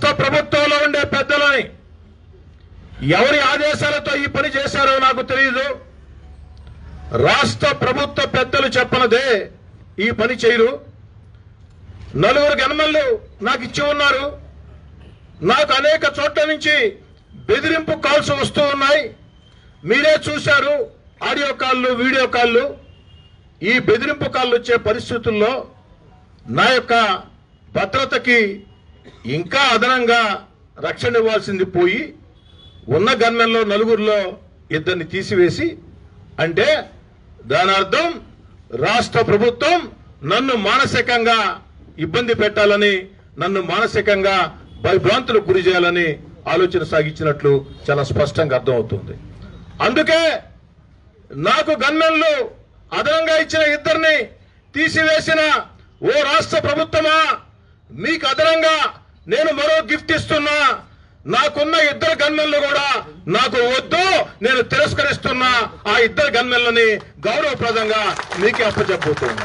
రాష్ట్ర ప్రభుత్వంలో ఉండే పెద్దలని ఎవరి ఆదేశాలతో ఈ పని చేశారో నాకు తెలియదు రాష్ట్ర ప్రభుత్వ పెద్దలు చెప్పనదే ఈ పని చేయరు నలుగురు గన్మన్లు నాకు ఇచ్చి ఉన్నారు నాకు అనేక చోట్ల నుంచి బెదిరింపు కాల్స్ వస్తూ ఉన్నాయి మీరే చూశారు ఆడియో కాళ్ళు వీడియో కాళ్ళు ఈ బెదిరింపు కాళ్ళు వచ్చే పరిస్థితుల్లో నా యొక్క భద్రతకి ఇంకా అదనంగా రక్షణ ఇవ్వాల్సింది పోయి ఉన్న గన్మెన్లో నలుగురిలో ఇద్దరిని తీసివేసి అంటే దాని అర్థం రాష్ట్ర ప్రభుత్వం నన్ను మానసికంగా ఇబ్బంది పెట్టాలని నన్ను మానసికంగా భయభ్రాంతులకు గురి చేయాలని ఆలోచన సాగించినట్లు చాలా స్పష్టంగా అర్థమవుతుంది అందుకే నాకు గన్మెన్లు అదనంగా ఇచ్చిన ఇద్దరిని తీసివేసిన ఓ రాష్ట్ర ప్రభుత్వమా మీకు అదనంగా నేను మరో గిఫ్ట్ ఇస్తున్నా నాకున్న ఇద్దరు గన్మెన్లు కూడా నాకు వద్దు నేను తిరస్కరిస్తున్నా ఆ ఇద్దరు గన్మెన్లని గౌరవప్రదంగా మీకే అప్పచెప్పబోతున్నా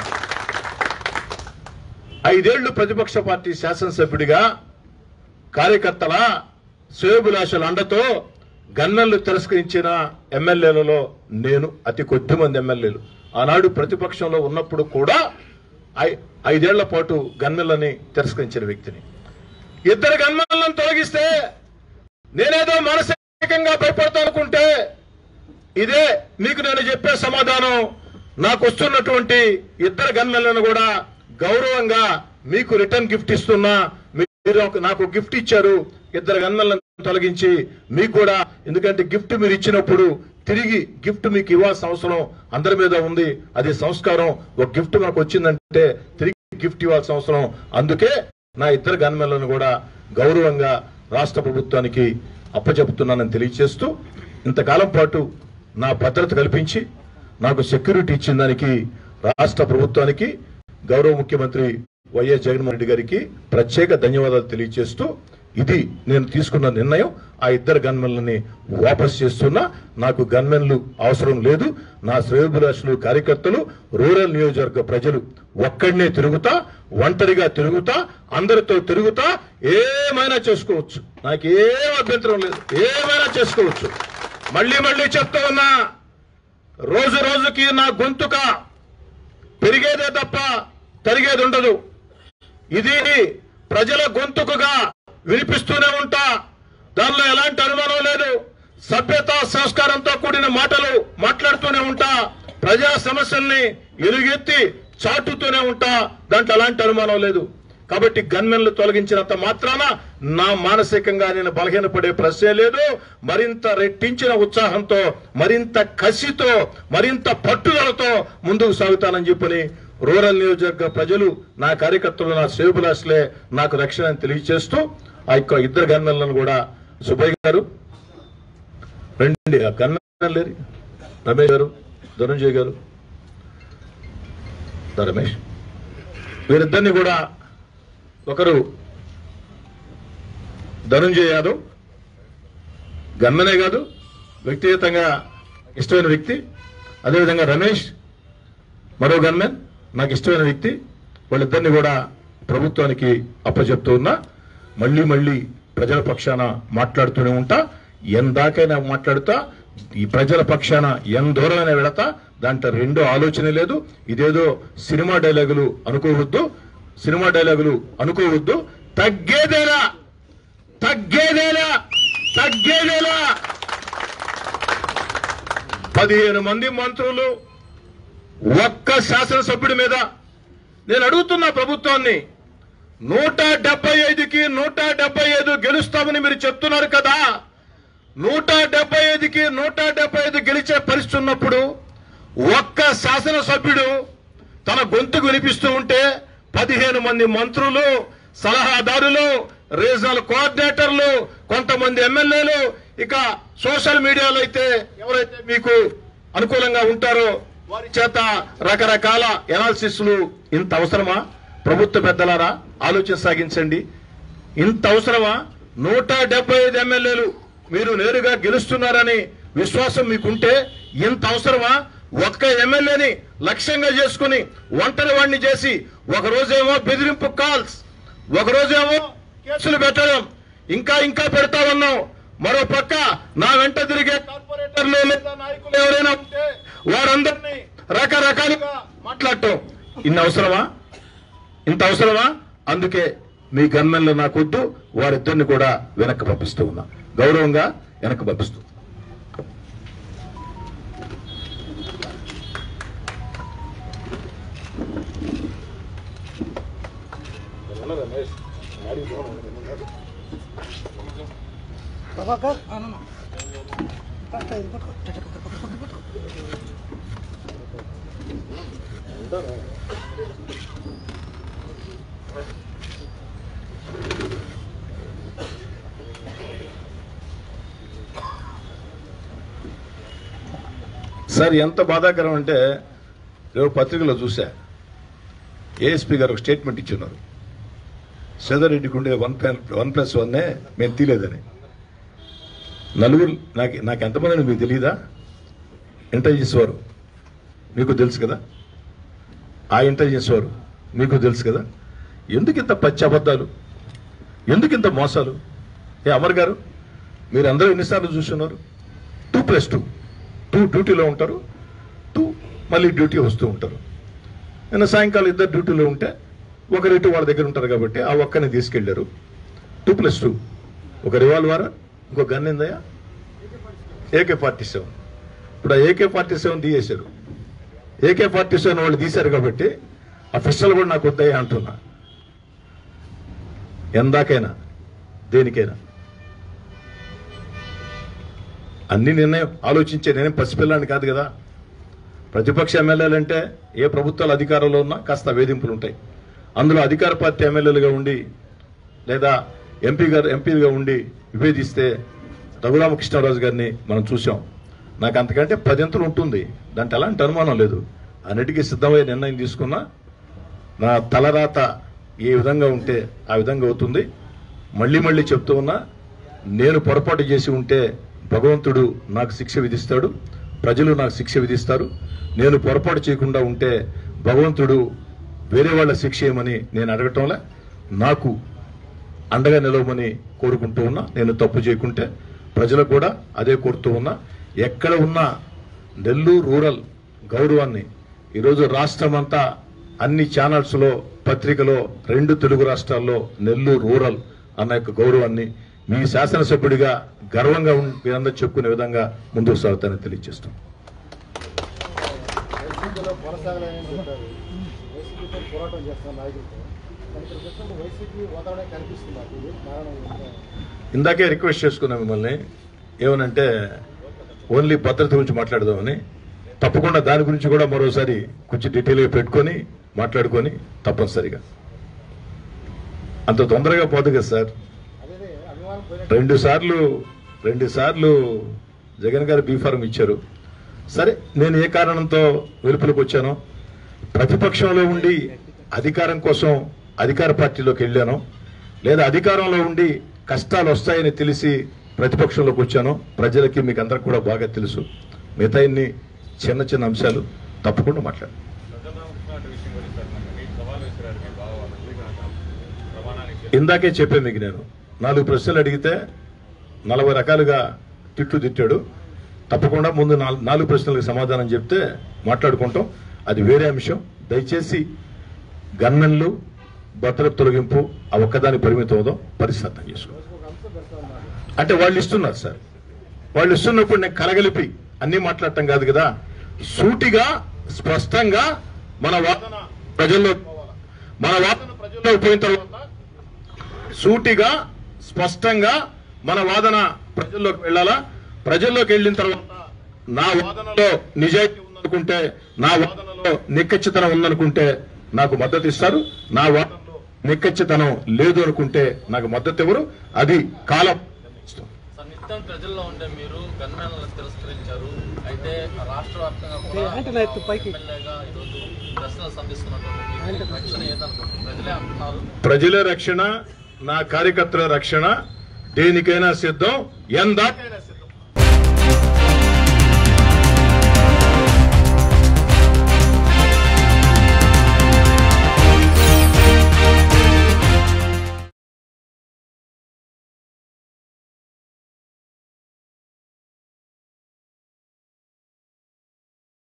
ఐదేళ్లు ప్రతిపక్ష పార్టీ శాసనసభ్యుడిగా కార్యకర్తల శ్రేయోభిలాషుల అండతో గన్నెలు తిరస్కరించిన ఎమ్మెల్యేలలో నేను అతి కొద్ది మంది ఎమ్మెల్యేలు ఆనాడు ప్రతిపక్షంలో ఉన్నప్పుడు కూడా ఐ- ఐదేళ్ల పాటు గన్నెలని తిరస్కరించిన వ్యక్తిని ఇద్దరు గన్మెన్లను తొలగిస్తే నేనేదో మానసికంగా భయపడతా అనుకుంటే ఇదే మీకు నేను చెప్పే సమాధానం నాకు వస్తున్నటువంటి ఇద్దరు గన్మెన్లను కూడా గౌరవంగా మీకు రిటర్న్ గిఫ్ట్ ఇస్తున్నా మీరు ఒక- నాకు గిఫ్ట్ ఇచ్చారు ఇద్దరు గన్మెన్లను తొలగించి మీకు కూడా ఎందుకంటే గిఫ్ట్ మీరు ఇచ్చినప్పుడు తిరిగి గిఫ్ట్ మీకు ఇవ్వాల్సిన అవసరం అందరి మీద ఉంది అది సంస్కారం ఒక గిఫ్ట్ మనకు వచ్చిందంటే తిరిగి గిఫ్ట్ ఇవ్వాల్సిన అవసరం అందుకే నా ఇద్దరు గన్మెన్లను కూడా గౌరవంగా రాష్ట్ర ప్రభుత్వానికి అప్పచెపుతున్నానని తెలియజేస్తూ ఇంతకాలం పాటు నా భద్రత కల్పించి నాకు సెక్యూరిటీ ఇచ్చిన దానికి రాష్ట్ర ప్రభుత్వానికి గౌరవ ముఖ్యమంత్రి వైఎస్ జగన్మోహన్ రెడ్డి గారికి ప్రత్యేక ధన్యవాదాలు తెలియజేస్తూ ఇది నేను తీసుకున్న నిర్ణయం ఆ ఇద్దరు గన్మెన్లని వాపస్ చేస్తున్నా నాకు గన్మెన్లు అవసరం లేదు నా శ్రేయోభిలాషులు కార్యకర్తలు రూరల్ నియోజకవర్గ ప్రజలు ఒక్కడినే తిరుగుతా ఒంటరిగా తిరుగుతా అందరితో తిరుగుతా ఏమైనా చేసుకోవచ్చు నాకు ఏం అభ్యంతరం లేదు ఏమైనా చేసుకోవచ్చు మళ్ళీ మళ్ళీ చెప్తా ఉన్నా రోజు రోజుకి నా గొంతుక పెరిగేదే తప్ప తరిగేది ఉండదు ఇది ప్రజల గొంతుకుగా వినిపిస్తూనే ఉంటా దానిలో ఎలాంటి అనుమానం లేదు సభ్యత సంస్కారంతో కూడిన మాటలు మాట్లాడుతూనే ఉంటా ప్రజా సమస్యల్ని ఎలుగెత్తి చాటుతూనే ఉంటా దాంట్లో ఎలాంటి అనుమానం లేదు కాబట్టి గన్మెన్లు తొలగించినంత మాత్రాన నా మానసికంగా నేను బలహీనపడే ప్రశ్నే లేదు మరింత రెట్టించిన ఉత్సాహంతో మరింత కసితో మరింత పట్టుదలతో ముందుకు సాగుతానని చెప్పని రూరల్ నియోజకవర్గ ప్రజలు నా కార్యకర్తలు నా సేవకులాసులే నాకు రక్షణ అని తెలియజేస్తూ ఆ యొక్క ఇద్దరు గన్మెన్లను కూడా సుబ్బయ్య గారు రండి ఆ గన్మెన్ లేరు రమేష్ గారు ధనుంజయ్ గారు దా రమేష్ వీరిద్దరిని కూడా ఒకరు ధనుంజయ్ యాదవ్ గన్మనే కాదు వ్యక్తిగతంగా ఇష్టమైన వ్యక్తి అదేవిధంగా రమేష్ మరో గన్మెన్ నాకు ఇష్టమైన వ్యక్తి వాళ్ళిద్దరిని కూడా ప్రభుత్వానికి అప్పచెప్తూ ఉన్నా మళ్ళీ మళ్ళీ ప్రజల పక్షాన మాట్లాడుతూనే ఉంటా ఎందాకైనా మాట్లాడుతా ఈ ప్రజల పక్షాన ఎన్ దూరమైనా వెళతా దాంట్లో రెండో ఆలోచన లేదు ఇదేదో సినిమా డైలాగులు అనుకోవద్దు సినిమా డైలాగులు అనుకోవద్దు తగ్గేదేలా తగ్గేదేలా తగ్గేదేలా పదిహేను మంది మంత్రులు ఒక్క శాసనసభ్యుడి మీద నేను అడుగుతున్నా ప్రభుత్వాన్ని నూట డెబ్బై ఐదుకి నూట డెబ్బై ఐదు గెలుస్తామని మీరు చెప్తున్నారు కదా నూట డెబ్బై ఐదుకి నూట డెబ్బై ఐదు గెలిచే పరిస్థితి ఉన్నప్పుడు ఒక్క శాసనసభ్యుడు తన గొంతుకు వినిపిస్తూ ఉంటే పదిహేను మంది మంత్రులు సలహాదారులు రీజనల్ కోఆర్డినేటర్లు కొంతమంది ఎమ్మెల్యేలు ఇక సోషల్ మీడియాలో అయితే ఎవరైతే మీకు అనుకూలంగా ఉంటారో వారి చేత రకరకాల ఎనాలిసిస్లు ఇంత అవసరమా ప్రభుత్వ పెద్దలారా ఆలోచన సాగించండి ఇంత అవసరమా నూట డెబ్బై ఐదు ఎమ్మెల్యేలు మీరు నేరుగా గెలుస్తున్నారని విశ్వాసం మీకుంటే ఇంత అవసరమా ఒక్క ఎమ్మెల్యేని లక్ష్యంగా చేసుకుని ఒంటరి వాడిని చేసి ఒక రోజేమో బెదిరింపు కాల్స్ ఒక రోజేమో కేసులు పెట్టడం ఇంకా ఇంకా పెడతా ఉన్నాం మరో పక్క నా వెంట తిరిగే కార్పొరేటర్లు లేదా నాయకులు ఎవరైనా ఉంటే వారందరినీ రకరకాలుగా మాట్లాడటం ఇన్ని అవసరమా ఇంత అవసరమా అందుకే మీ గన్మెన్లు నాకొద్దు వారిద్దరిని కూడా వెనక్కి పంపిస్తూ ఉన్నా గౌరవంగా వెనక్కి పంపిస్తూ సార్ ఎంత బాధాకరం అంటే రేపు పత్రికలో చూసా ఏఎస్పీ గారు ఒక స్టేట్మెంట్ ఇచ్చున్నారు సేదరెడ్డికి ఉండే వన్ ప్లస్ వన్ ప్లస్ వన్నే మేము తీలేదని నలుగురు నాకు నాకు ఎంతమంది మీకు తెలియదా ఇంటెలిజెన్స్ వారు మీకు తెలుసు కదా ఆ ఇంటెలిజెన్స్ వారు మీకు తెలుసు కదా ఎందుకు ఇంత పచ్చి అబద్ధాలు ఎందుకు ఇంత మోసాలు ఏ అమర్ గారు మీరు అందరూ ఎన్నిసార్లు చూస్తున్నారు టూ ప్లస్ టూ టూ డ్యూటీలో ఉంటారు టూ మళ్ళీ డ్యూటీ వస్తూ ఉంటారు నిన్న సాయంకాలం ఇద్దరు డ్యూటీలో ఉంటే ఒకరు ఇటు వాళ్ళ దగ్గర ఉంటారు కాబట్టి ఆ ఒక్కని తీసుకెళ్లారు టూ ప్లస్ టూ ఒక రివాల్వర్ ఇంకో గన్ ఏందయ్యా ఏకే ఫార్టీ సెవెన్ ఇప్పుడు ఆ ఏకే ఫార్టీ సెవెన్ తీసేశారు ఏకే ఫార్టీ సెవెన్ వాళ్ళు తీశారు కాబట్టి ఆ పిస్టల్ కూడా నాకు వద్దయ్యా అంటున్నా ఎందాకైనా దేనికైనా అన్ని నిర్ణయం ఆలోచించే నేనేం పసిపిల్లాన్ని కాదు కదా ప్రతిపక్ష ఎమ్మెల్యేలు అంటే ఏ ప్రభుత్వాలు అధికారంలో ఉన్నా కాస్త వేధింపులు ఉంటాయి అందులో అధికార పార్టీ ఎమ్మెల్యేలుగా ఉండి లేదా ఎంపీ గారు ఎంపీగా ఉండి విభేదిస్తే రఘురామకృష్ణరాజు గారిని మనం చూసాం నాకు అంతకంటే పదింతలు ఉంటుంది దాంట్లో ఎలాంటి అనుమానం లేదు అన్నిటికీ సిద్ధమయ్యే నిర్ణయం తీసుకున్నా నా తలరాత ఏ విధంగా ఉంటే ఆ విధంగా అవుతుంది మళ్ళీ మళ్ళీ చెప్తూ ఉన్నా నేను పొరపాటు చేసి ఉంటే భగవంతుడు నాకు శిక్ష విధిస్తాడు ప్రజలు నాకు శిక్ష విధిస్తారు నేను పొరపాటు చేయకుండా ఉంటే భగవంతుడు వేరే వాళ్ళ శిక్ష ఏమని నేను అడగటంలే నాకు అండగా నిలవమని కోరుకుంటూ ఉన్నా నేను తప్పు చేయకుంటే ప్రజలకు కూడా అదే కోరుతూ ఉన్నా ఎక్కడ ఉన్నా నెల్లూరు రూరల్ గౌరవాన్ని ఈరోజు రాష్ట్రం అంతా అన్ని ఛానల్స్లో పత్రికలో రెండు తెలుగు రాష్ట్రాల్లో నెల్లూరు రూరల్ అన్న యొక్క గౌరవాన్ని మీ శాసనసభ్యుడిగా గర్వంగా ఉం- మీరందరూ చెప్పుకునే విధంగా ముందుకు సాగుతానని తెలియజేస్తాం వైసీపీలో కొనసాగాలని చెప్పారు వైసీపీతో పోరాటం చేస్తున్న నాయకులతో మరి ఇక్కడ చూసినప్పుడు వైసీపీ వదలనే కనిపిస్తుంది నాకు ఇది కారణం ఏంటంటే ఇందాకే రిక్వెస్ట్ చేసుకున్నాం మిమ్మల్ని ఏమనంటే ఓన్లీ భద్రత గురించి మాట్లాడదామని తప్పకుండా దాని గురించి కూడా మరోసారి కొంచెం డీటెయిల్గా పెట్టుకొని మాట్లాడుకొని తప్పనిసరిగా అంత తొందరగా పోదు కదా సార్ అదే అభిమానం పోయినట్టు రెండు సార్లు రెండు సార్లు జగన్ గారు బీఫారం ఇచ్చారు సరే నేను ఏ కారణంతో వెలుపులకు వచ్చానో ప్రతిపక్షంలో ఉండి అధికారం కోసం అధికార పార్టీలోకి వెళ్ళాను లేదా అధికారంలో ఉండి కష్టాలు వస్తాయని తెలిసి ప్రతిపక్షంలోకి వచ్చాను ప్రజలకి మీకు అందరికి కూడా బాగా తెలుసు మిగతా ఇన్ని చిన్న చిన్న అంశాలు తప్పకుండా మాట్లాడు ఇందాకే చెప్పాను మీకు నేను నాలుగు ప్రశ్నలు అడిగితే నలభై రకాలుగా తిట్లు తిట్టాడు తప్పకుండా ముందు నాల్- నాలుగు ప్రశ్నలకు సమాధానం చెప్తే మాట్లాడుకుంటాం అది వేరే అంశం దయచేసి గన్మెన్లు భద్రత తొలగింపు ఆ ఒక్కదాని పరిమితం అవుదాం పరిస్థితి అర్థం చేసుకో ఒక అంశం పెడతా ఉన్నారు అంటే వాళ్ళు ఇస్తున్నారు సార్ వాళ్ళు ఇస్తున్నప్పుడు నేను కలగలిపి అన్ని మాట్లాడటం కాదు కదా సూటిగా స్పష్టంగా మన వాదన ప్రజల్లో పోవాలా. మన వాదన ప్రజల్లోకి పోయిన తర్వాత సూటిగా స్పష్టంగా మన వాదన ప్రజల్లోకి వెళ్ళాలా ప్రజల్లోకి వెళ్ళిన తర్వాత నా వాదనలో నిజాయితీ ఉందనుకుంటే నా వాదనలో నిక్కచ్చితనం ఉందనుకుంటే నాకు మద్దతు ఇస్తారు నా వాదనలో నిక్కచ్చితనం లేదు అనుకుంటే నాకు మద్దతు ఎవరు అది కాలం ఇస్తాం. సార్ నిత్యం ప్రజల్లో ఉండే మీరు గన్మెన్లను తిరస్కరించారు అయితే రాష్ట్ర వ్యాప్తంగా కూడా ఎమ్మెల్యేగా ఈరోజు ప్రశ్నలు సంధిస్తున్నటువంటి మీకు రక్షణ ఏదనుకుంటున్నారు ప్రజలే అంటున్నారు ప్రజల రక్షణ నా కార్యకర్తల రక్షణ దేనికైనా సిద్ధం ఎందాకైనా